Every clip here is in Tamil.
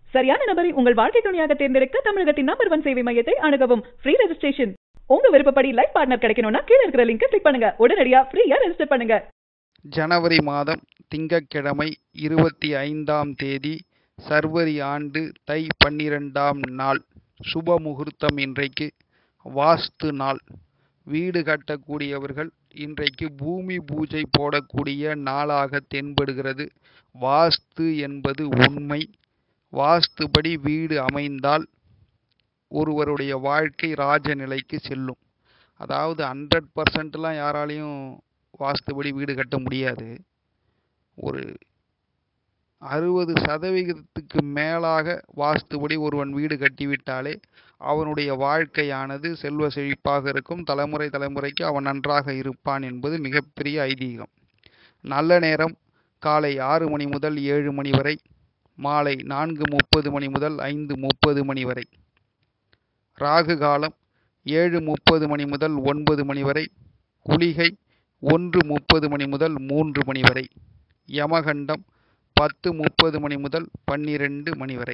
சரியான நபரை உங்கள் வாழ்க்கை துணையாக தேர்ந்தெடுக்க தமிழகத்தின் நம்பர் ஒன் சேவை மையத்தை அணுகவும் ஃப்ரீ ரெஜிஸ்ட்ரேஷன் உங்க விருப்பப்படி லைஃப் பார்ட்னர் கிடைக்கணும்னா கீழ இருக்கிற லிங்கை கிளிக் பண்ணுங்க உடனடியா ஃப்ரீயா ரெஜிஸ்டர் பண்ணுங்க ஜனவரி மாதம் திங்கட்கிழமை இருபத்தி ஐந்தாம் தேதி சர்வரி ஆண்டு தை பன்னிரெண்டாம் நாள் சுப முகூர்த்தம் இன்றைக்கு வாஸ்து நாள் வீடு கட்டக்கூடியவர்கள் இன்றைக்கு பூமி பூஜை போடக்கூடிய நாளாக தென்படுகிறது வாஸ்து என்பது உண்மை வாஸ்துபடி வீடு அமைந்தால் ஒருவருடைய வாழ்க்கை ராஜநிலைக்கு செல்லும் அதாவது ஹண்ட்ரட் பர்சன்ட்லாம் யாராலையும் வாஸ்துபடி வீடு கட்ட முடியாது ஒரு அறுபது சதவிகிதத்துக்கு மேலாக வாஸ்துபடி ஒருவன் வீடு கட்டிவிட்டாலே அவனுடைய வாழ்க்கையானது செல்வ செழிப்பாக இருக்கும் தலைமுறை தலைமுறைக்கு அவன் நன்றாக இருப்பான் என்பது மிகப்பெரிய ஐதீகம் நல்ல நேரம் காலை ஆறு மணி முதல் ஏழு மணி வரை மாலை நான்கு முப்பது மணி முதல் ஐந்து முப்பது மணி வரை ராகு காலம் ஏழு முப்பது மணி முதல் ஒன்பது மணி வரை குளிகை ஒன்று முப்பது மணி முதல் மூன்று மணி வரை யமகண்டம் பத்து முப்பது மணி முதல் பன்னிரெண்டு மணி வரை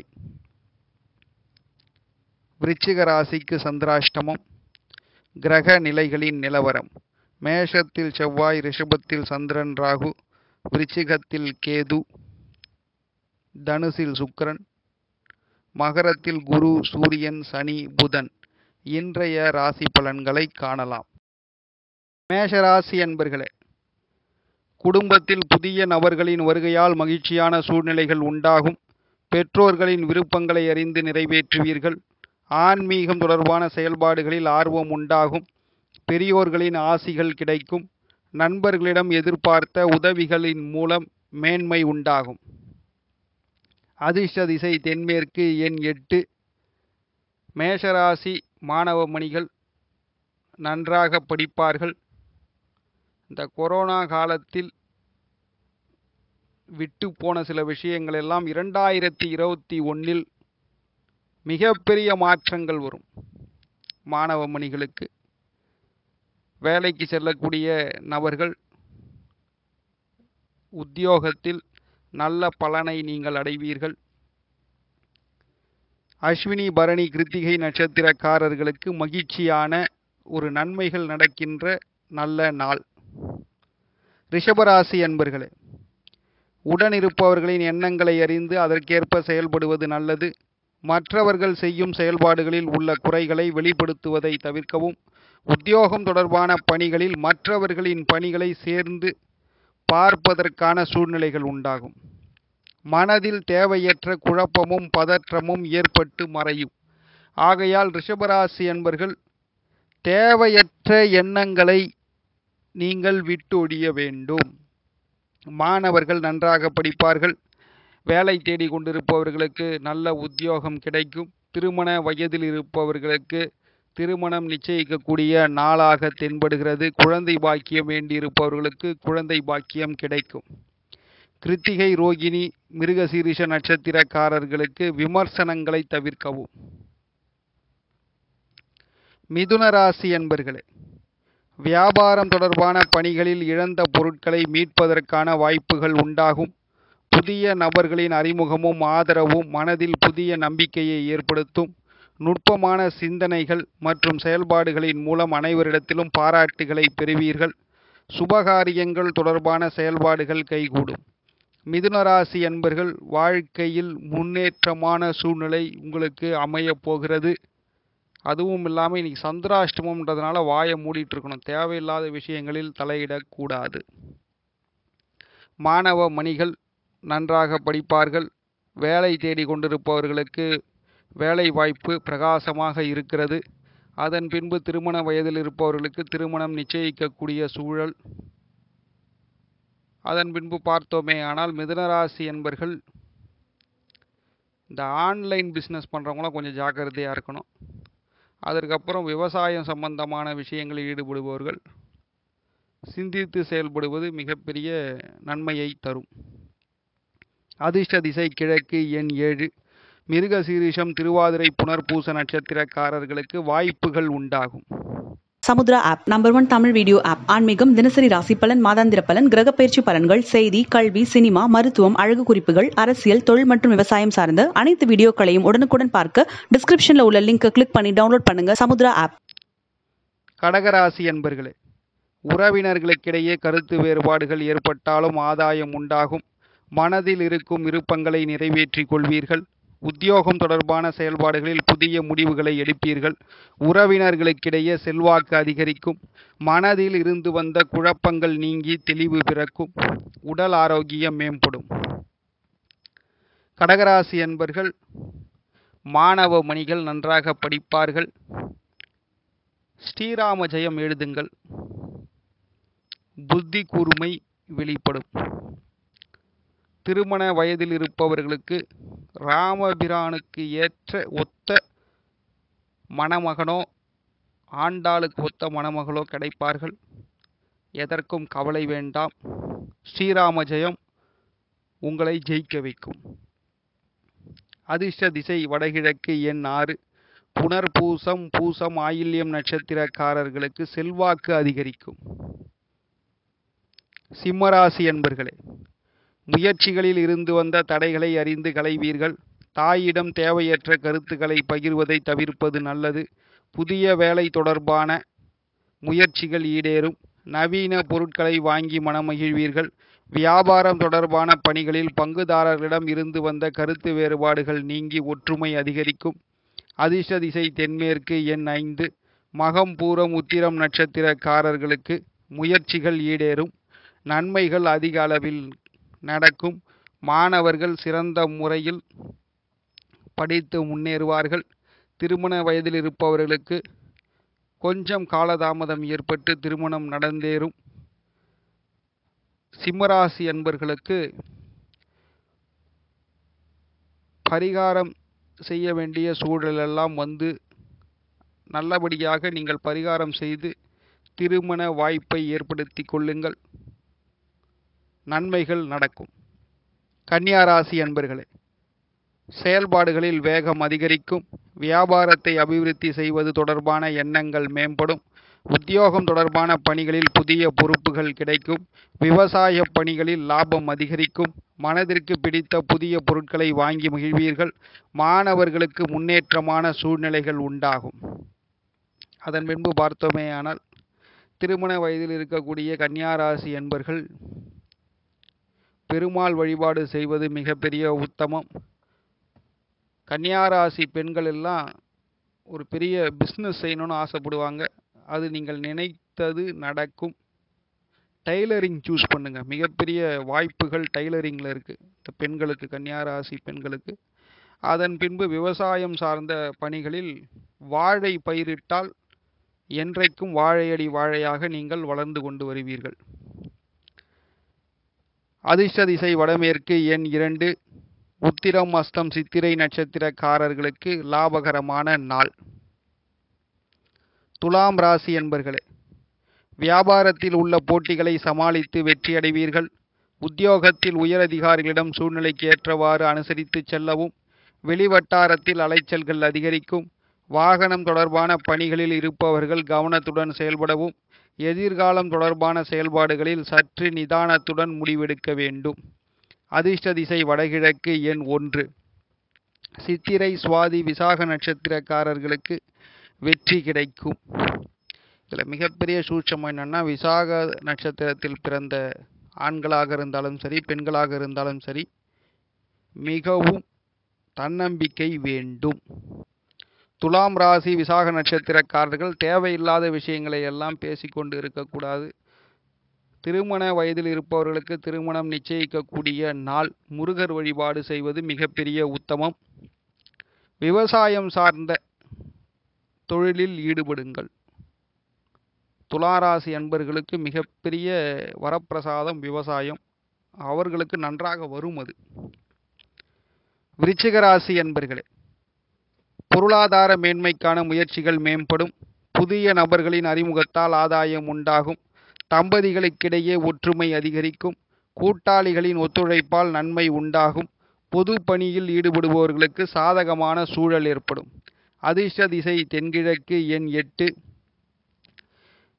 விருச்சிக ராசிக்கு சந்திராஷ்டமம் கிரக நிலைகளின் நிலவரம் மேஷத்தில் செவ்வாய் ரிஷபத்தில் சந்திரன் ராகு விருச்சிகத்தில் கேது தனுசில் சுக்கிரன் மகரத்தில் குரு சூரியன் சனி புதன் இன்றைய ராசி பலன்களை காணலாம் மேஷராசி என்பர்களே குடும்பத்தில் புதிய நபர்களின் வருகையால் மகிழ்ச்சியான சூழ்நிலைகள் உண்டாகும் பெற்றோர்களின் விருப்பங்களை அறிந்து நிறைவேற்றுவீர்கள் ஆன்மீகம் தொடர்பான செயல்பாடுகளில் ஆர்வம் உண்டாகும் பெரியோர்களின் ஆசிகள் கிடைக்கும் நண்பர்களிடம் எதிர்பார்த்த உதவிகளின் மூலம் மேன்மை உண்டாகும் அதிர்ஷ்ட திசை தென்மேற்கு எண் எட்டு மேஷராசி மாணவ மணிகள் நன்றாக படிப்பார்கள் இந்த கொரோனா காலத்தில் விட்டு போன சில விஷயங்கள் எல்லாம் இரண்டாயிரத்தி இருபத்தி ஒன்றில் மிகப்பெரிய மாற்றங்கள் வரும் மாணவ மணிகளுக்கு வேலைக்கு செல்லக்கூடிய நபர்கள் உத்தியோகத்தில் நல்ல பலனை நீங்கள் அடைவீர்கள் அஸ்வினி பரணி கிருத்திகை நட்சத்திரக்காரர்களுக்கு மகிழ்ச்சியான ஒரு நன்மைகள் நடக்கின்ற நல்ல நாள் ரிஷபராசி அன்பர்களே உடனிருப்பவர்களின் எண்ணங்களை அறிந்து அதற்கேற்ப செயல்படுவது நல்லது மற்றவர்கள் செய்யும் செயல்பாடுகளில் உள்ள குறைகளை வெளிப்படுத்துவதை தவிர்க்கவும் உத்தியோகம் தொடர்பான பணிகளில் மற்றவர்களின் பணிகளை சேர்ந்து பார்ப்பதற்கான சூழ்நிலைகள் உண்டாகும் மனதில் தேவையற்ற குழப்பமும் பதற்றமும் ஏற்பட்டு மறையும் ஆகையால் ரிஷபராசி என்பர்கள் தேவையற்ற எண்ணங்களை நீங்கள் விட்டொழிய வேண்டும் மாணவர்கள் நன்றாக படிப்பார்கள் வேலை தேடி கொண்டிருப்பவர்களுக்கு நல்ல உத்தியோகம் கிடைக்கும் திருமண வயதில் இருப்பவர்களுக்கு திருமணம் நிச்சயிக்கக்கூடிய நாளாக தென்படுகிறது குழந்தை பாக்கியம் வேண்டியிருப்பவர்களுக்கு குழந்தை பாக்கியம் கிடைக்கும் கிருத்திகை ரோகிணி மிருகசீரிஷ நட்சத்திரக்காரர்களுக்கு விமர்சனங்களை தவிர்க்கவும் மிதுன ராசி என்பர்களே வியாபாரம் தொடர்பான பணிகளில் இழந்த பொருட்களை மீட்பதற்கான வாய்ப்புகள் உண்டாகும் புதிய நபர்களின் அறிமுகமும் ஆதரவும் மனதில் புதிய நம்பிக்கையை ஏற்படுத்தும் நுட்பமான சிந்தனைகள் மற்றும் செயல்பாடுகளின் மூலம் அனைவரிடத்திலும் பாராட்டுகளை பெறுவீர்கள் சுபகாரியங்கள் தொடர்பான செயல்பாடுகள் கைகூடும் மிதுனராசி என்பர்கள் வாழ்க்கையில் முன்னேற்றமான சூழ்நிலை உங்களுக்கு அமையப் போகிறது அதுவும் இல்லாமல் இன்னைக்கு சந்திராஷ்டமம்ன்றதுனால வாயை மூடிட்டு இருக்கணும் தேவையில்லாத விஷயங்களில் தலையிடக்கூடாது மாணவ மணிகள் நன்றாக படிப்பார்கள் வேலை தேடி கொண்டிருப்பவர்களுக்கு வேலை வாய்ப்பு பிரகாசமாக இருக்கிறது அதன் பின்பு திருமண வயதில் இருப்பவர்களுக்கு திருமணம் நிச்சயிக்கக்கூடிய சூழல் அதன் பின்பு பார்த்தோமே ஆனால் மிதுனராசி என்பர்கள் இந்த ஆன்லைன் பிஸ்னஸ் பண்ணுறவங்களாம் கொஞ்சம் ஜாக்கிரதையாக இருக்கணும் அதற்கப்புறம் விவசாயம் சம்பந்தமான விஷயங்களில் ஈடுபடுபவர்கள் சிந்தித்து செயல்படுவது மிகப்பெரிய நன்மையை தரும் அதிர்ஷ்ட திசை கிழக்கு எண் ஏழு மிருக சீரிஷம் திருவாதிரை புனர்பூச நட்சத்திரக்காரர்களுக்கு வாய்ப்புகள் உண்டாகும் Samudra app number one Tamil video app ஆன்மீகம் தினசரி ராசி பலன் மாதாந்திர பலன் கிரக பயிற்சி பலன்கள் செய்தி கல்வி சினிமா மருத்துவம் அழகு குறிப்புகள் அரசியல் தொழில் மற்றும் விவசாயம் சார்ந்த அனைத்து வீடியோக்களையும் உடனுக்குடன் பார்க்க டிஸ்கிரிப்ஷன்ல உள்ள லிங்கை கிளிக் பண்ணி டவுன்லோட் பண்ணுங்க சமுத்ரா ஆப் கடகராசி என்பர்களே உறவினர்களுக்கிடையே கருத்து வேறுபாடுகள் ஏற்பட்டாலும் ஆதாயம் உண்டாகும் மனதில் இருக்கும் விருப்பங்களை நிறைவேற்றிக் கொள்வீர்கள் உத்தியோகம் தொடர்பான செயல்பாடுகளில் புதிய முடிவுகளை எடுப்பீர்கள் உறவினர்களுக்கிடையே செல்வாக்கு அதிகரிக்கும் மனதில் இருந்து வந்த குழப்பங்கள் நீங்கி தெளிவு பிறக்கும் உடல் ஆரோக்கியம் மேம்படும் கடகராசி என்பர்கள் மாணவ மணிகள் நன்றாக படிப்பார்கள் ஸ்ரீராம ஜெயம் எழுதுங்கள் புத்தி கூர்மை வெளிப்படும் திருமண வயதில் இருப்பவர்களுக்கு ராமபிரானுக்கு ஏற்ற ஒத்த மணமகனோ ஆண்டாளுக்கு ஒத்த மணமகளோ கிடைப்பார்கள் எதற்கும் கவலை வேண்டாம் ஸ்ரீராம ஜெயம் உங்களை ஜெயிக்க வைக்கும் அதிர்ஷ்ட திசை வடகிழக்கு எண் ஆறு புனர்பூசம் பூசம் ஆயில்யம் நட்சத்திரக்காரர்களுக்கு செல்வாக்கு அதிகரிக்கும் சிம்மராசி என்பர்களே முயற்சிகளில் இருந்து வந்த தடைகளை அறிந்து களைவீர்கள் தாயிடம் தேவையற்ற கருத்துக்களை பகிர்வதை தவிர்ப்பது நல்லது புதிய வேலை தொடர்பான முயற்சிகள் ஈடேறும் நவீன பொருட்களை வாங்கி மனமகிழ்வீர்கள் வியாபாரம் தொடர்பான பணிகளில் பங்குதாரர்களிடம் இருந்து வந்த கருத்து வேறுபாடுகள் நீங்கி ஒற்றுமை அதிகரிக்கும் அதிர்ஷ்ட திசை தென்மேற்கு எண் ஐந்து மகம் பூரம் உத்திரம் நட்சத்திரக்காரர்களுக்கு முயற்சிகள் ஈடேறும் நன்மைகள் அதிக அளவில் நடக்கும் மாணவர்கள் சிறந்த முறையில் படித்து முன்னேறுவார்கள் திருமண வயதில் இருப்பவர்களுக்கு கொஞ்சம் காலதாமதம் ஏற்பட்டு திருமணம் நடந்தேறும் சிம்மராசி அன்பர்களுக்கு பரிகாரம் செய்ய வேண்டிய சூழலெல்லாம் வந்து நல்லபடியாக நீங்கள் பரிகாரம் செய்து திருமண வாய்ப்பை ஏற்படுத்தி கொள்ளுங்கள் நன்மைகள் நடக்கும் கன்னியாராசி அன்பர்களே செயல்பாடுகளில் வேகம் அதிகரிக்கும் வியாபாரத்தை அபிவிருத்தி செய்வது தொடர்பான எண்ணங்கள் மேம்படும் உத்தியோகம் தொடர்பான பணிகளில் புதிய பொறுப்புகள் கிடைக்கும் விவசாய பணிகளில் லாபம் அதிகரிக்கும் மனதிற்கு பிடித்த புதிய பொருட்களை வாங்கி மகிழ்வீர்கள் மாணவர்களுக்கு முன்னேற்றமான சூழ்நிலைகள் உண்டாகும் அதன் பின்பு பார்த்தோமேயானால் திருமண வயதில் இருக்கக்கூடிய கன்னியாராசி என்பர்கள் பெருமாள் வழிபாடு செய்வது மிகப்பெரிய உத்தமம் கன்னியாராசி பெண்கள் எல்லாம் ஒரு பெரிய பிஸ்னஸ் செய்யணும்னு ஆசைப்படுவாங்க அது நீங்கள் நினைத்தது நடக்கும் டைலரிங் சூஸ் பண்ணுங்க மிகப்பெரிய வாய்ப்புகள் டைலரிங்கில் இருக்குது இந்த பெண்களுக்கு கன்னியாராசி பெண்களுக்கு அதன் பின்பு விவசாயம் சார்ந்த பணிகளில் வாழை பயிரிட்டால் என்றைக்கும் வாழையடி வாழையாக நீங்கள் வளர்ந்து கொண்டு வருவீர்கள் அதிர்ஷ்ட திசை வடமேற்கு எண் இரண்டு உத்திரம் அஸ்தம் சித்திரை நட்சத்திரக்காரர்களுக்கு லாபகரமான நாள் துலாம் ராசி என்பர்களே வியாபாரத்தில் உள்ள போட்டிகளை சமாளித்து வெற்றி அடைவீர்கள் உத்தியோகத்தில் உயரதிகாரிகளிடம் சூழ்நிலைக்கு ஏற்றவாறு அனுசரித்து செல்லவும் வெளிவட்டாரத்தில் அலைச்சல்கள் அதிகரிக்கும் வாகனம் தொடர்பான பணிகளில் இருப்பவர்கள் கவனத்துடன் செயல்படவும் எதிர்காலம் தொடர்பான செயல்பாடுகளில் சற்று நிதானத்துடன் முடிவெடுக்க வேண்டும் அதிர்ஷ்ட திசை வடகிழக்கு எண் ஒன்று சித்திரை சுவாதி விசாக நட்சத்திரக்காரர்களுக்கு வெற்றி கிடைக்கும் இதில் மிகப்பெரிய சூட்சம் என்னன்னா விசாக நட்சத்திரத்தில் பிறந்த ஆண்களாக இருந்தாலும் சரி பெண்களாக இருந்தாலும் சரி மிகவும் தன்னம்பிக்கை வேண்டும் துலாம் ராசி விசாக நட்சத்திரக்காரர்கள் தேவையில்லாத விஷயங்களை எல்லாம் பேசிக்கொண்டு இருக்கக்கூடாது திருமண வயதில் இருப்பவர்களுக்கு திருமணம் நிச்சயிக்கக்கூடிய நாள் முருகர் வழிபாடு செய்வது மிகப்பெரிய உத்தமம் விவசாயம் சார்ந்த தொழிலில் ஈடுபடுங்கள் துளாராசி அன்பர்களுக்கு மிகப்பெரிய வரப்பிரசாதம் விவசாயம் அவர்களுக்கு நன்றாக வரும் அது விருச்சிக ராசி அன்பர்களே பொருளாதார மேன்மைக்கான முயற்சிகள் மேம்படும் புதிய நபர்களின் அறிமுகத்தால் ஆதாயம் உண்டாகும் தம்பதிகளுக்கிடையே ஒற்றுமை அதிகரிக்கும் கூட்டாளிகளின் ஒத்துழைப்பால் நன்மை உண்டாகும் பொது பணியில் ஈடுபடுபவர்களுக்கு சாதகமான சூழல் ஏற்படும் அதிர்ஷ்ட திசை தென்கிழக்கு எண் எட்டு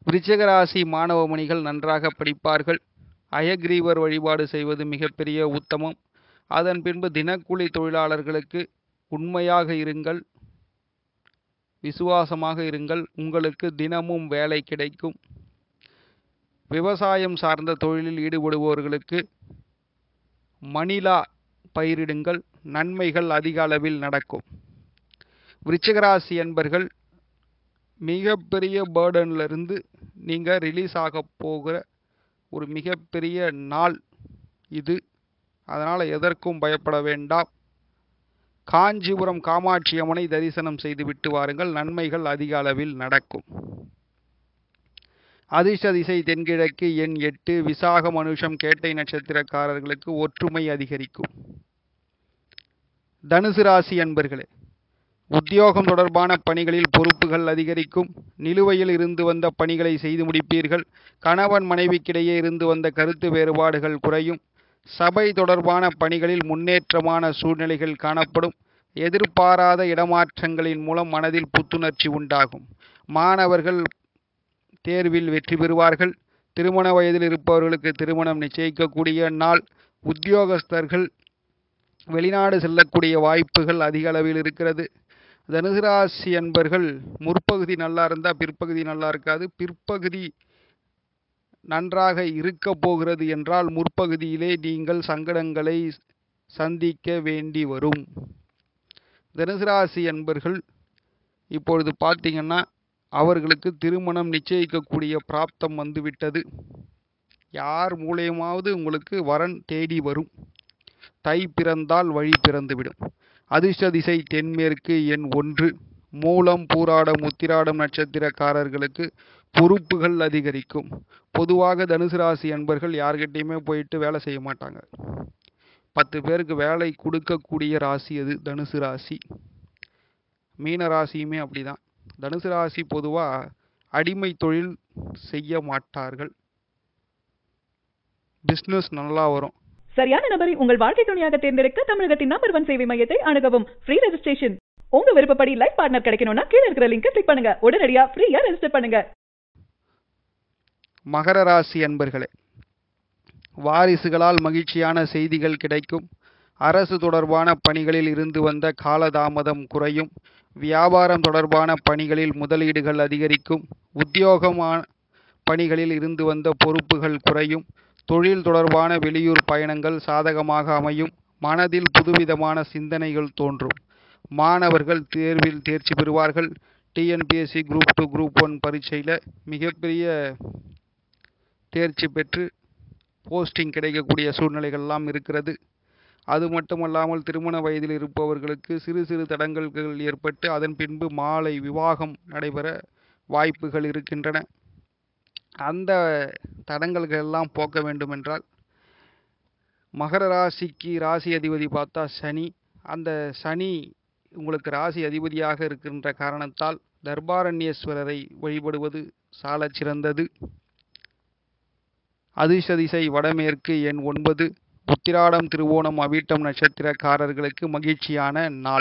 விருச்சிக ராசி மாணவ மணிகள் நன்றாக படிப்பார்கள் அயக்ரீவர் வழிபாடு செய்வது மிகப்பெரிய உத்தமம் அதன் பின்பு தினக்கூலி தொழிலாளர்களுக்கு உண்மையாக இருங்கள் விசுவாசமாக இருங்கள் உங்களுக்கு தினமும் வேலை கிடைக்கும் விவசாயம் சார்ந்த தொழிலில் ஈடுபடுபவர்களுக்கு மணிலா பயிரிடுங்கள் நன்மைகள் அதிக அளவில் நடக்கும் விருச்சிகராசி என்பர்கள் மிகப்பெரிய பேர்டன்ல இருந்து நீங்கள் ரிலீஸ் ஆக போகிற ஒரு மிகப்பெரிய நாள் இது அதனால் எதற்கும் பயப்பட வேண்டாம் காஞ்சிபுரம் காமாட்சி அம்மனை தரிசனம் செய்து விட்டு வாருங்கள் நன்மைகள் அதிக அளவில் நடக்கும் அதிர்ஷ்ட திசை தென்கிழக்கு எண் எட்டு விசாக மனுஷம் கேட்டை நட்சத்திரக்காரர்களுக்கு ஒற்றுமை அதிகரிக்கும் தனுசு ராசி அன்பர்களே உத்தியோகம் தொடர்பான பணிகளில் பொறுப்புகள் அதிகரிக்கும் நிலுவையில் இருந்து வந்த பணிகளை செய்து முடிப்பீர்கள் கணவன் மனைவிக்கிடையே இருந்து வந்த கருத்து வேறுபாடுகள் குறையும் சபை தொடர்பான பணிகளில் முன்னேற்றமான சூழ்நிலைகள் காணப்படும் எதிர்பாராத இடமாற்றங்களின் மூலம் மனதில் புத்துணர்ச்சி உண்டாகும் மாணவர்கள் தேர்வில் வெற்றி பெறுவார்கள் திருமண வயதில் இருப்பவர்களுக்கு திருமணம் நிச்சயிக்கக்கூடிய நாள் உத்தியோகஸ்தர்கள் வெளிநாடு செல்லக்கூடிய வாய்ப்புகள் அதிக அளவில் இருக்கிறது தனுசு ராசி அன்பர்கள் முற்பகுதி நல்லா இருந்தால் பிற்பகுதி நல்லா இருக்காது பிற்பகுதி நன்றாக இருக்க போகிறது என்றால் முற்பகுதியிலே நீங்கள் சங்கடங்களை சந்திக்க வேண்டி வரும் தனுசு ராசி அன்பர்கள் இப்பொழுது பார்த்தீங்கன்னா அவர்களுக்கு திருமணம் நிச்சயிக்கக்கூடிய பிராப்தம் வந்துவிட்டது யார் மூலியமாவது உங்களுக்கு வரன் தேடி வரும் தை பிறந்தால் வழி பிறந்துவிடும் அதிர்ஷ்ட திசை தென்மேற்கு எண் ஒன்று மூலம் பூராடம் உத்திராடம் நட்சத்திரக்காரர்களுக்கு பொறுப்புகள் அதிகரிக்கும் பொதுவாக தனுசு ராசி அன்பர்கள் யார்கிட்டயுமே போயிட்டு வேலை செய்ய மாட்டாங்க பத்து பேருக்கு வேலை கொடுக்கக்கூடிய ராசி அது தனுசு ராசி மீன ராசியுமே அப்படிதான் தனுசு ராசி பொதுவாக அடிமை தொழில் செய்ய மாட்டார்கள் பிஸ்னஸ் நல்லா வரும் சரியான நபரை உங்கள் வாழ்க்கை துணையாக தேர்ந்தெடுக்க தமிழகத்தின் நம்பர் ஒன் சேவை மையத்தை அணுகவும் ஃப்ரீ ரெஜிஸ்ட்ரேஷன் உங்க விருப்பப்படி லைஃப் பார்ட்னர் கிடைக்கணும்னா கீழ இருக்கிற லிங்கை கிளிக் பண்ணுங்க உடனடியா ஃப்ரீயா ரெஜிஸ்டர் பண்ணுங்க மகர ராசி அன்பர்களே வாரிசுகளால் மகிழ்ச்சியான செய்திகள் கிடைக்கும் அரசு தொடர்பான பணிகளில் இருந்து வந்த காலதாமதம் குறையும் வியாபாரம் தொடர்பான பணிகளில் முதலீடுகள் அதிகரிக்கும் உத்தியோகமான பணிகளில் இருந்து வந்த பொறுப்புகள் குறையும் தொழில் தொடர்பான வெளியூர் பயணங்கள் சாதகமாக அமையும் மனதில் புதுவிதமான சிந்தனைகள் தோன்றும் மாணவர்கள் தேர்வில் தேர்ச்சி பெறுவார்கள் TNPSC group two group one பரீட்சையில் மிகப்பெரிய தேர்ச்சி பெற்று போஸ்டிங் கிடைக்கக்கூடிய சூழ்நிலைகள்லாம் இருக்கிறது அது மட்டுமல்லாமல் திருமண வயதில் இருப்பவர்களுக்கு சிறு சிறு தடங்கல்கள் ஏற்பட்டு அதன் பின்பு மாலை விவாகம் நடைபெற வாய்ப்புகள் இருக்கின்றன அந்த தடங்கல்கள் எல்லாம் போக்க வேண்டுமென்றால் மகர ராசிக்கு ராசி அதிபதி பார்த்தா சனி அந்த சனி உங்களுக்கு ராசி அதிபதியாக இருக்கின்ற காரணத்தால் தர்பாரண்யேஸ்வரரை வழிபடுவது சாலச் சிறந்தது அதிர்ஷ்ட திசை வடமேற்கு எண் ஒன்பது உத்திராடம் திருவோணம் அவிட்டம் நட்சத்திரக்காரர்களுக்கு மகிழ்ச்சியான நாள்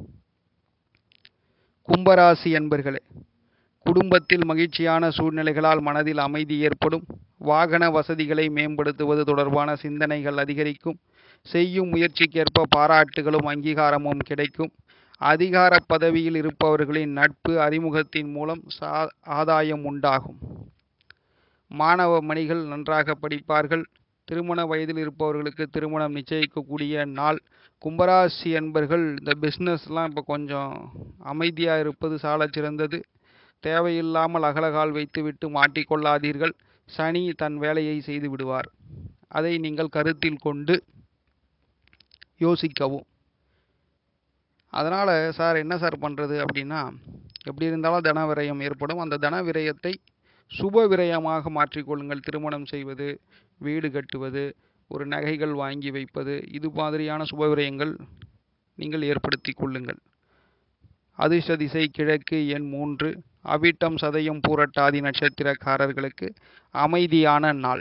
கும்பராசி என்பர்களே குடும்பத்தில் மகிழ்ச்சியான சூழ்நிலைகளால் மனதில் அமைதி ஏற்படும் வாகன வசதிகளை மேம்படுத்துவது தொடர்பான சிந்தனைகள் அதிகரிக்கும் செய்யும் முயற்சிக்கேற்ப பாராட்டுகளும் அங்கீகாரமும் கிடைக்கும் அதிகார பதவியில் இருப்பவர்களின் நட்பு அறிமுகத்தின் மூலம் சா ஆதாயம் உண்டாகும் மாணவ மணிகள் நன்றாக படிப்பார்கள் திருமண வயதில் இருப்பவர்களுக்கு திருமணம் நிச்சயிக்கக்கூடிய நாள் கும்பராசி என்பர்கள் இந்த பிஸ்னஸ்லாம் இப்போ கொஞ்சம் அமைதியாக இருப்பது சாலச் சிறந்தது தேவையில்லாமல் அகலகால் வைத்துவிட்டு மாட்டிக்கொள்ளாதீர்கள் சனி தன் வேலையை செய்து விடுவார் அதை நீங்கள் கருத்தில் கொண்டு யோசிக்கவும் அதனால் சார் என்ன சார் பண்ணுறது அப்படின்னா எப்படி இருந்தாலும் தன விரயம் ஏற்படும் அந்த தன விரயத்தை சுப விரயமாக மாற்றிக்கொள்ளுங்கள் திருமணம் செய்வது வீடு கட்டுவது ஒரு நகைகள் வாங்கி வைப்பது இது மாதிரியான சுப விரயங்கள் நீங்கள் ஏற்படுத்தி கொள்ளுங்கள் அதிர்ஷ்ட திசை கிழக்கு எண் மூன்று அவிட்டம் சதயம் பூரட்டாதி நட்சத்திரக்காரர்களுக்கு அமைதியான நாள்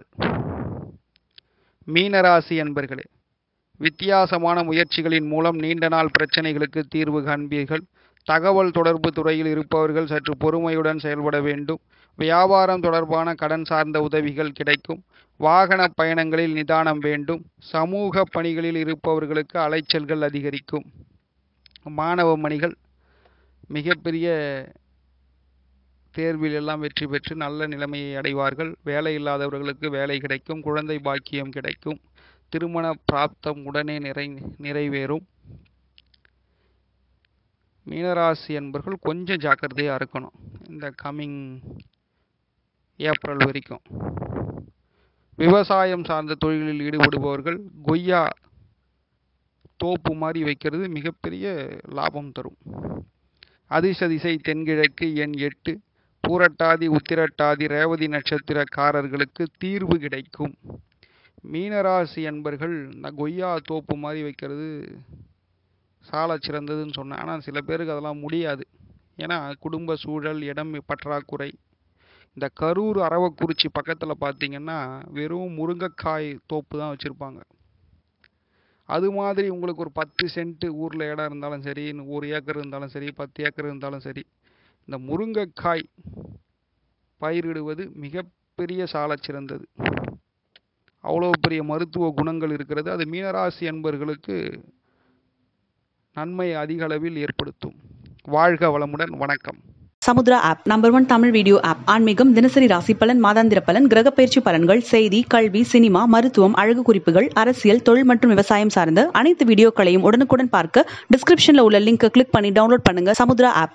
மீனராசி என்பர்களே வித்தியாசமான முயற்சிகளின் மூலம் நீண்ட நாள் பிரச்சனைகளுக்கு தீர்வு காண்பீர்கள் தகவல் தொடர்பு துறையில் இருப்பவர்கள் சற்று பொறுமையுடன் செயல்பட வேண்டும் வியாபாரம் தொடர்பான கடன் சார்ந்த உதவிகள் கிடைக்கும் வாகன பயணங்களில் நிதானம் வேண்டும் சமூக பணிகளில் இருப்பவர்களுக்கு அலைச்சல்கள் அதிகரிக்கும் மாணவ மணிகள் மிகப்பெரிய தேர்வில் எல்லாம் வெற்றி பெற்று நல்ல நிலைமையை அடைவார்கள் வேலை இல்லாதவர்களுக்கு வேலை கிடைக்கும் குழந்தை பாக்கியம் கிடைக்கும் திருமண பிராப்தம் உடனே நிறை நிறைவேறும் மீனராசி என்பர்கள் கொஞ்சம் ஜாக்கிரதையாக இருக்கணும் இந்த கம்மிங் ஏப்ரல் வரைக்கும் விவசாயம் சார்ந்த தொழிலில் ஈடுபடுபவர்கள் கொய்யா தோப்பு மாதிரி வைக்கிறது மிகப்பெரிய லாபம் தரும் அதிர்ஷ்ட திசை தென்கிழக்கு எண் எட்டு பூரட்டாதி உத்திரட்டாதி ரேவதி நட்சத்திரக்காரர்களுக்கு தீர்வு கிடைக்கும் மீனராசி என்பர்கள் இந்த கொய்யா தோப்பு மாதிரி வைக்கிறது சால சிறந்ததுன்னு சொன்னேன் ஆனால் சில பேருக்கு அதெல்லாம் முடியாது ஏன்னா குடும்ப சூழல் இடம் பற்றாக்குறை இந்த கரூர் அரவக்குறிச்சி பக்கத்தில் பார்த்தீங்கன்னா வெறும் முருங்கைக்காய் தோப்பு தான் வச்சுருப்பாங்க அது மாதிரி உங்களுக்கு ஒரு பத்து சென்ட்டு ஊரில் இடம் இருந்தாலும் சரி ஒரு ஏக்கர் இருந்தாலும் சரி பத்து ஏக்கர் இருந்தாலும் சரி இந்த முருங்கைக்காய் பயிரிடுவது மிகப்பெரிய சால சிறந்தது அவ்வளோ பெரிய மருத்துவ குணங்கள் இருக்கிறது அது மீனராசி என்பர்களுக்கு நன்மை அதிக அளவில் ஏற்படுத்தும் வாழ்க வளமுடன் வணக்கம் Samudra app number one Tamil video app ஆன்மீகம் தினசரி ராசி பலன் மாதாந்திர பலன் கிரக பயிற்சி பலன்கள் செய்தி கல்வி சினிமா மருத்துவம் அழகு குறிப்புகள் அரசியல் தொழில் மற்றும் விவசாயம் சார்ந்த அனைத்து வீடியோக்களையும் உடனுக்குடன் பார்க்க டிஸ்கிரிப்ஷன்ல உள்ள லிங்கை கிளிக் பண்ணி டவுன்லோட் பண்ணுங்க சமுத்ரா ஆப்